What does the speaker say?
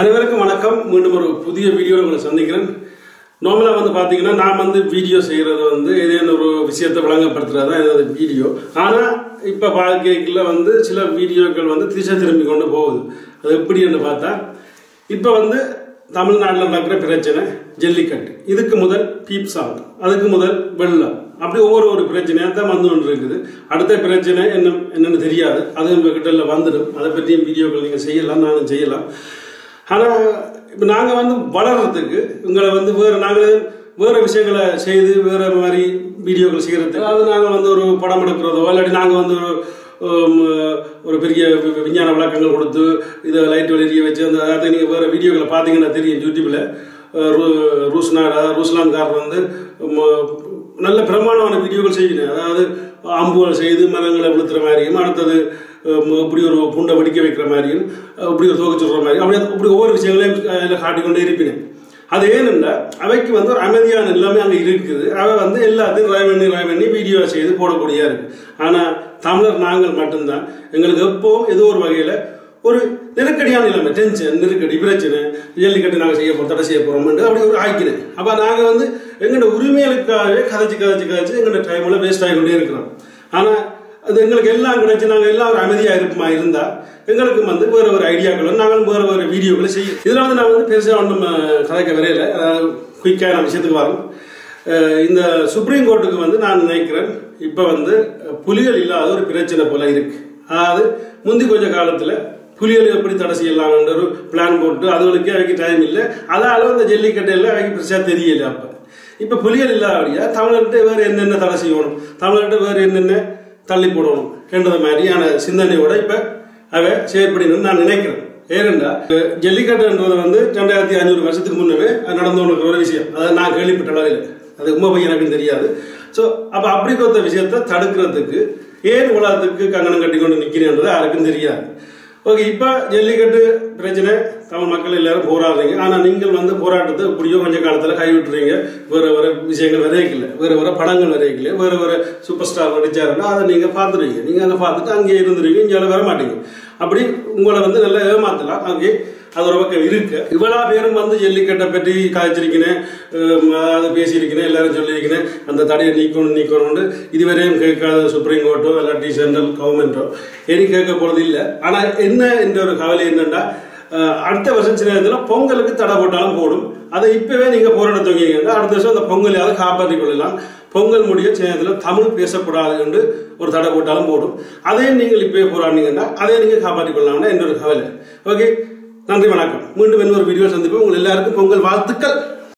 அனைவருக்கும் வணக்கம் மீண்டும் ஒரு புதிய வீடியோவில் உங்களை சந்திக்கிறேன் நார்மலாக வந்து பார்த்தீங்கன்னா நான் வந்து வீடியோ செய்கிறது வந்து ஏதேனும் ஒரு விஷயத்தை விளங்கப்படுத்துறது தான் எனது வீடியோ ஆனால் இப்போ வாழ்க்கைக்குள்ள வந்து சில வீடியோக்கள் வந்து திசை திரும்பி கொண்டு போகுது அது எப்படின்னு பார்த்தா இப்போ வந்து தமிழ்நாட்டில் நடக்கிற பிரச்சனை ஜல்லிக்கட்டு இதுக்கு முதல் பீப் சாங் அதுக்கு முதல் வெள்ளம் அப்படி ஒவ்வொரு ஒரு பிரச்சனையாக தான் வந்து கொண்டு இருக்குது அடுத்த பிரச்சனை என்ன என்னன்னு தெரியாது அது உங்கள் கிட்ட வந்துடும் அதை பற்றியும் வீடியோக்கள் நீங்கள் செய்யலாம் நானும் செய்யலாம் ஆனால் இப்போ நாங்கள் வந்து வளர்றதுக்கு உங்களை வந்து வேறு நாங்கள் வேறு விஷயங்களை செய்து வேறு மாதிரி வீடியோக்கள் செய்கிறதுக்கு அதாவது நாங்கள் வந்து ஒரு படம் எடுக்கிறதோ இல்லாட்டி நாங்கள் வந்து ஒரு உம், ஒரு பெரிய வி- விஞ்ஞான விளக்கங்கள் கொடுத்து இதை லைட் வெளியே வச்சு அந்த அதை நீங்கள் வேறு வீடியோக்களை பார்த்தீங்கன்னா தெரியும் யூடியூப்பில் ரூஸ்னார் அதாவது ரூஸ்லான்காரர் வந்து உம், நல்ல பிரமாண்டமான வீடியோக்கள் செய்கிறேன் அதாவது அம்புகள் செய்து மரங்களை விழுத்துற மாதிரியும் அடுத்தது உம், இப்படி ஒரு புண்டை வெடிக்க வைக்கிற மாதிரியும் அஹ், இப்படி ஒரு துவக்க சொல்கிற மாதிரியும் அப்படி இப்படி ஒவ்வொரு விஷயங்களையும் அதில் காட்டிக்கொண்டே இருப்பினேன் அது ஏனென்றா அவைக்கு வந்து ஒரு அமைதியான நிலைமை அங்கே இருக்குது அவ வந்து எல்லாத்தையும் ட்ரை பண்ணி ட்ரை பண்ணி வீடியோ செய்து போடக்கூடியா இருக்கு ஆனால் தமிழர் நாங்கள் மட்டும்தான் எங்களுக்கு எப்போ ஏதோ ஒரு வகையில் ஒரு நெருக்கடியான நிலைமை டென்ஷன் நெருக்கடி பிரச்சனை ஜல்லிக்கட்டு நாங்கள் செய்ய போகிறோம் தடை செய்ய போகிறோம்னு அப்படி ஒரு ஆக்கினேன் அப்போ நாங்கள் வந்து எங்களோட உரிமைகளுக்காகவே கதைச்சு கதைச்சு கதைச்சு எங்களோட டைமெல்லாம் வேஸ்ட் ஆகி கொண்டே இருக்கிறோம் ஆனால் அது எங்களுக்கு எல்லாம் கிடைச்சு நாங்கள் எல்லாம் ஒரு அமைதியாக இருப்போமா இருந்தால் எங்களுக்கு வந்து வேறு ஒரு ஐடியாக்களும் நாங்களும் வேறு வேறு வீடியோக்களை செய்யும் இதில் வந்து நான் வந்து பெருசாக ஒன்றும் அஹ், கதைக்க வரையில குயிக்காக நான் விஷயத்துக்கு வரோம் அஹ், இந்த சுப்ரீம் கோர்ட்டுக்கு வந்து நான் நினைக்கிறேன் இப்போ வந்து அஹ், புலிகள் இல்லாத ஒரு பிரச்சனை போல இருக்கு அதாவது முந்தி கொஞ்ச காலத்தில் புலிகள் எப்படி தடை செய்யலாம்ன்ற ஒரு பிளான் போட்டு அதுகளுக்கே அவைக்கு டைம் இல்லை அதால அந்த ஜல்லிக்கட்டு எல்லாம் அவைக்கு பெருசாக தெரியல அப்போ இப்போ புலிகள் இல்லாதபடியா தமிழர்கிட்ட வேறு என்னென்ன தடை செய்யணும் தமிழர்கிட்ட வேறு என்னென்ன தள்ளி போடணும் என்றது மாதிரியான சிந்தனையோட இப்போ அவ செயற்படணும்னு நான் நினைக்கிறேன் ஏனென்றா அஹ், ஜல்லிக்கட்டுன்றது வந்து ரெண்டாயிரத்தி ஐநூறு வருஷத்துக்கு முன்னமே அது நடந்து கொண்டிருக்கிற ஒரு விஷயம் அதை நான் கேள்விப்பட்ட அளவில் அது உண்மை பையன் எனக்கு தெரியாது ஸோ அப்போ அப்படி கொடுத்த விஷயத்தை தடுக்கிறதுக்கு ஏன் உலகத்துக்கு கங்கணம் கட்டி கொண்டு நிற்கிறேன்றது யாருக்கும் தெரியாது ஓகே இப்போ ஜல்லிக்கட்டு பிரச்சனை தமிழ் மக்கள் எல்லாரும் போராடுறீங்க ஆனால் நீங்கள் வந்து போராட்டத்தை இப்படியோ கொஞ்ச காலத்தில் கைவிட்டுறீங்க வேறு வேறு விஷயங்கள் விதைக்கல வேறு வேறு படங்கள் விதைக்கல வேறு வேறு சூப்பர் ஸ்டார் நடிச்சாருன்னா அதை நீங்கள் பார்த்துருவீங்க நீங்கள் அங்கே பார்த்துட்டு அங்கேயே இருந்துருவீங்க இங்கே வர மாட்டீங்க அப்படி உங்களை வந்து நல்லா ஏமாத்தலாம் அங்கே அது ஒரு பக்கம் இருக்கு இவ்வளோ பேரும் வந்து ஜல்லிக்கட்டை பற்றி காய்ச்சிருக்கிறேன் அதாவது பேசியிருக்கிறேன் எல்லாரும் சொல்லியிருக்கிறேன் அந்த தடையை நீக்கணும் நீக்கணும்னு இதுவரையும் கேட்காத சுப்ரீம் கோர்ட்டோ இல்லாட்டி சென்ட்ரல் கவர்மெண்ட்டோ இனி கேட்க போறது இல்லை ஆனால் என்ன என்ற ஒரு கவலை என்னன்னா அஹ், அடுத்த வருஷம் சில நேரத்தில் பொங்கலுக்கு தடை போட்டாலும் போடும் அதை இப்பவே நீங்க போராட தொடங்கிங்கன்னா அடுத்த வருஷம் அந்த பொங்கலையாவது காப்பாற்றிக் கொள்ளலாம் பொங்கல் முடிய சேனத்தில் தமிழ் பேசக்கூடாது என்று ஒரு தடை போட்டாலும் போடும் அதையும் நீங்கள் இப்பவே போராடினீங்கன்னா அதையும் நீங்க காப்பாற்றிக் கொள்ளலாம்னா என்னோட கவலை ஓகே நன்றி வணக்கம் மீண்டும் இன்னொரு வீடியோ சந்திப்போம் உங்கள் எல்லாருக்கும் பொங்கல் வாழ்த்துக்கள்